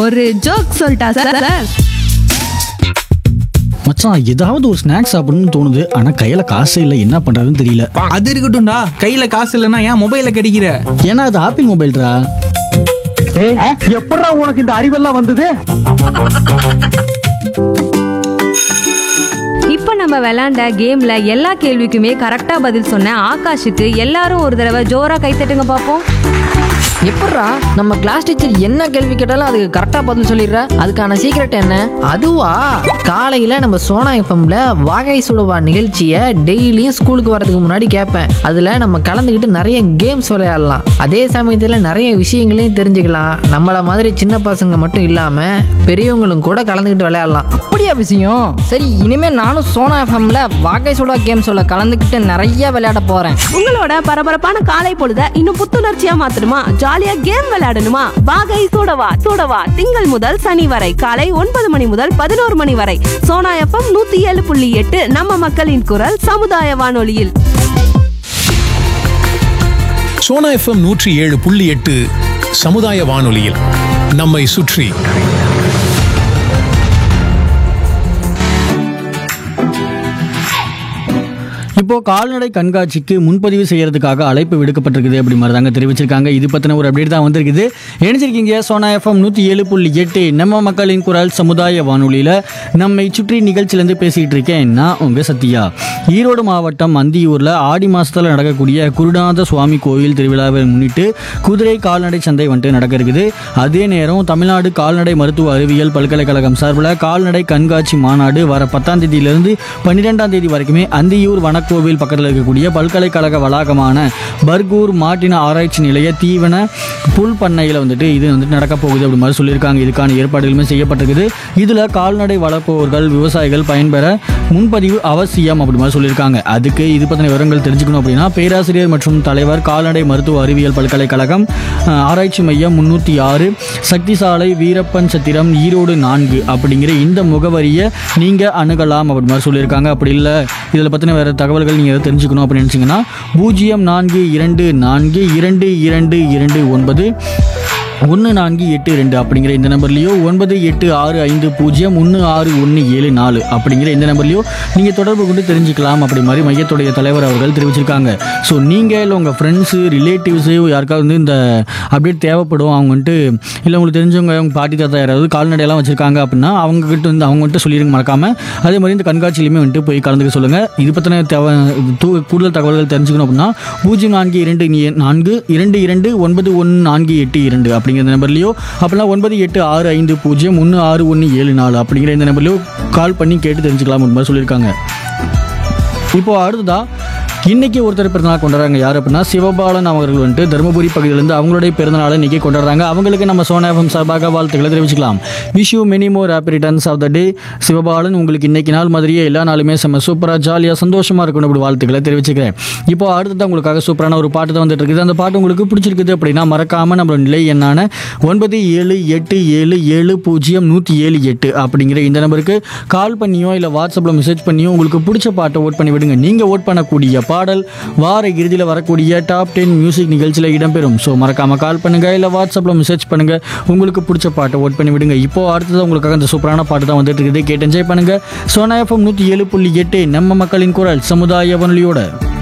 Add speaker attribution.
Speaker 1: ஒரு ஜோக் சொல்லிட்டா sir sir
Speaker 2: மச்சான் ஏதாவது ஒரு ஸ்நாக்ஸ் சாப்பிடணும்னு தோணுது ஆனா கையில காசு இல்லை என்ன பண்றதுன்னு தெரியல
Speaker 3: அது இருக்கட்டும்டா கையில காசு இல்லைன்னா ஏன் மொபைல கடிக்கிற
Speaker 2: ஏன்னா அது ஆப்பிள் மொபைல்ரா
Speaker 4: எப்படா உனக்கு இந்த அறிவெல்லாம் வந்தது
Speaker 5: இப்போ நம்ம விளையாண்ட கேம்ல எல்லா கேள்விக்குமே கரெக்டா பதில் சொன்ன ஆகாஷுக்கு எல்லாரும் ஒரு தடவை ஜோரா கை தட்டுங்க பார்ப்போம்
Speaker 6: எப்பட்றா நம்ம கிளாஸ் டீச்சர் என்ன கேள்வி கேட்டாலும் அதுக்கு கரெக்டா பதில் சொல்லிடுற அதுக்கான சீக்ரெட் என்ன அதுவா காலையில நம்ம சோனா எஃப்எம்ல வாகை சுடுவா நிகழ்ச்சியை டெய்லியும் ஸ்கூலுக்கு வரதுக்கு முன்னாடி கேட்பேன் அதுல நம்ம கலந்துக்கிட்டு நிறைய கேம்ஸ் விளையாடலாம் அதே சமயத்துல நிறைய விஷயங்களையும் தெரிஞ்சுக்கலாம் நம்மள மாதிரி சின்ன பசங்க மட்டும் இல்லாம பெரியவங்களும் கூட கலந்துக்கிட்டு விளையாடலாம்
Speaker 7: அப்படியா விஷயம் சரி இனிமே நானும் சோனா எஃப்எம்ல வாகை சுடா கேம் சொல்ல கலந்துக்கிட்டு நிறைய விளையாட போறேன்
Speaker 1: உங்களோட பரபரப்பான காலை பொழுத இன்னும் புத்துணர்ச்சியா மாத்தணுமா ஜாலியா கேம் விளையாடணுமா வாகை சூடவா சூடவா திங்கள் முதல் சனி வரை காலை ஒன்பது மணி முதல் பதினோரு மணி வரை சோனா எஃப்எம் நூத்தி ஏழு புள்ளி எட்டு நம்ம மக்களின் குரல் சமுதாய வானொலியில்
Speaker 8: சோனா எஃப்எம் நூற்றி ஏழு புள்ளி எட்டு சமுதாய வானொலியில் நம்மை சுற்றி
Speaker 2: இப்போ கால்நடை கண்காட்சிக்கு முன்பதிவு செய்யறதுக்காக அழைப்பு விடுக்கப்பட்டிருக்குது அப்படி மாதிரி தாங்க தெரிவிச்சிருக்காங்க இது பத்தின ஒரு அப்டேட் தான் வந்திருக்குது இணைஞ்சிருக்கீங்க சோனா எஃப்எம் நூற்றி ஏழு புள்ளி எட்டு நம்ம மக்களின் குரல் சமுதாய வானொலியில் நம்மை சுற்றி நிகழ்ச்சியிலேருந்து பேசிகிட்டு இருக்கேன் நான் உங்கள் சத்யா ஈரோடு மாவட்டம் அந்தியூரில் ஆடி மாதத்தில் நடக்கக்கூடிய குருநாத சுவாமி கோயில் திருவிழாவை முன்னிட்டு குதிரை கால்நடை சந்தை வந்துட்டு நடக்க இருக்குது அதே நேரம் தமிழ்நாடு கால்நடை மருத்துவ அறிவியல் பல்கலைக்கழகம் சார்பில் கால்நடை கண்காட்சி மாநாடு வர பத்தாம் தேதியிலிருந்து பன்னிரெண்டாம் தேதி வரைக்குமே அந்தியூர் வனக்கோவில் பக்கத்தில் இருக்கக்கூடிய பல்கலைக்கழக வளாகமான பர்கூர் மாட்டின ஆராய்ச்சி நிலைய தீவன புல் பண்ணையில் வந்துட்டு இது வந்துட்டு நடக்க போகுது அப்படி மாதிரி சொல்லியிருக்காங்க இதுக்கான ஏற்பாடுகளுமே செய்யப்பட்டிருக்குது இதில் கால்நடை வளர்ப்பவர்கள் விவசாயிகள் பயன்பெற முன்பதிவு அவசியம் அப்படி மாதிரி சொல்லியிருக்காங்க அதுக்கு இது பற்றின விவரங்கள் தெரிஞ்சுக்கணும் அப்படின்னா பேராசிரியர் மற்றும் தலைவர் கால்நடை மருத்துவ அறிவியல் பல்கலைக்கழகம் அஹ், ஆராய்ச்சி மையம் முன்னூற்றி ஆறு சக்தி சாலை வீரப்பன் சத்திரம் ஈரோடு நான்கு அப்படிங்கிற இந்த முகவரியை நீங்கள் அணுகலாம் அப்படி மாதிரி சொல்லியிருக்காங்க அப்படி இல்லை இதில் பற்றின வேறு தகவல்கள் நீங்கள் எதாவது தெரிஞ்சுக்கணும் அப்படின்னு நினச்சிங்கன்னா பூஜ்ஜியம் நான்கு இரண்டு நான்கு இரண்டு இரண்டு இரண்டு ஒன்பது ஒன்று நான்கு எட்டு ரெண்டு அப்படிங்கிற இந்த நம்பர்லேயோ ஒன்பது எட்டு ஆறு ஐந்து பூஜ்ஜியம் ஒன்று ஆறு ஒன்று ஏழு நாலு அப்படிங்கிற இந்த நம்பர்லேயோ நீங்கள் தொடர்பு கொண்டு தெரிஞ்சுக்கலாம் அப்படி மாதிரி மையத்துடைய தலைவர் அவர்கள் தெரிவிச்சிருக்காங்க ஸோ நீங்கள் இல்லை உங்கள் ஃப்ரெண்ட்ஸு ரிலேட்டிவ்ஸு யாருக்காவது வந்து இந்த அப்டேட் தேவைப்படும் அவங்க வந்துட்டு இல்லை உங்களுக்கு தெரிஞ்சவங்க உங்கள் பாட்டி தாத்தா யாராவது கால்நடையெல்லாம் வச்சுருக்காங்க அப்படின்னா அவங்ககிட்ட வந்து அவங்க வந்துட்டு சொல்லிடுங்க மறக்காமல் அதே மாதிரி இந்த கண்காட்சியிலுமே வந்துட்டு போய் கலந்துக்க சொல்லுங்கள் இது பற்றின தேவை தூ- கூடுதல் தகவல்கள் தெரிஞ்சுக்கணும் அப்படின்னா பூஜ்ஜியம் நான்கு இரண்டு நீ- நான்கு இரண்டு இரண்டு ஒன்பது ஒன்று நான்கு எட்டு இரண்டு அப்படிங்கிற இந்த நம்பர்லையோ அப்படின்னா ஒன்பது எட்டு ஆறு ஐந்து பூஜ்ஜியம் ஒன்று ஆறு ஒன்று ஏழு நாலு அப்படிங்கிற இந்த நம்பர்லையோ கால் பண்ணி கேட்டு தெரிஞ்சுக்கலாம் மாதிரி சொல்லியிருக்காங்க இப்போ அடுத்ததா இன்னைக்கு ஒருத்தர் பிறந்தநாள் கொண்டாடுறாங்க யார் அப்படின்னா சிவபாலன் அவர்கள் வந்துட்டு தருமபுரி பகுதியிலேருந்து அவங்களுடைய பிறந்தநாளை இன்னைக்கு கொண்டாடுறாங்க அவங்களுக்கு நம்ம சோனா எஃப்எம் சார்பாக வாழ்த்துக்களை தெரிவிச்சுக்கலாம் wish you many more happy returns of the day Sivabalan உங்களுக்கு இன்னைக்கு நாள் மாதிரியே எல்லா நாளுமே செம்ம சூப்பராக ஜாலியாக சந்தோஷமாக இருக்கணும் அப்படி வாழ்த்துக்களை தெரிவிச்சுக்கிறேன் இப்போ அடுத்ததான் உங்களுக்காக சூப்பரான ஒரு பாட்டு தான் வந்துட்டு இருக்குது அந்த பாட்டு உங்களுக்கு பிடிச்சிருக்குது அப்படின்னா மறக்காம நம்மளோட நிலை என்னான ஒன்பது ஏழு எட்டு ஏழு ஏழு பூஜ்ஜியம் நூற்றி ஏழு எட்டு அப்படிங்கிற இந்த நம்பருக்கு கால் பண்ணியோ இல்லை வாட்ஸ்அப்பில் மெசேஜ் பண்ணியோ உங்களுக்கு பிடிச்ச பாட்டை ஓட் பண்ணி விடுங்க நீங்கள் ஓட் பண்ணக்கூடிய பாடல் வார இறுதியில் வரக்கூடிய டாப் டென் மியூசிக் நிகழ்ச்சியில் இடம்பெறும் ஸோ மறக்காம கால் பண்ணுங்க இல்லை வாட்ஸ்அப்பில் மெசேஜ் பண்ணுங்க உங்களுக்கு பிடிச்ச பாட்டை ஓட் பண்ணி விடுங்க இப்போ அடுத்தது உங்களுக்காக அந்த சூப்பரான பாட்டு தான் வந்துட்டு இருக்குது கேட்டு என்ஜாய் பண்ணுங்க சோனா எஃப்எம் நூற்றி ஏழு புள்ளி எட்டு நம்ம மக்களின் குரல் சமுதாய வானொலியோட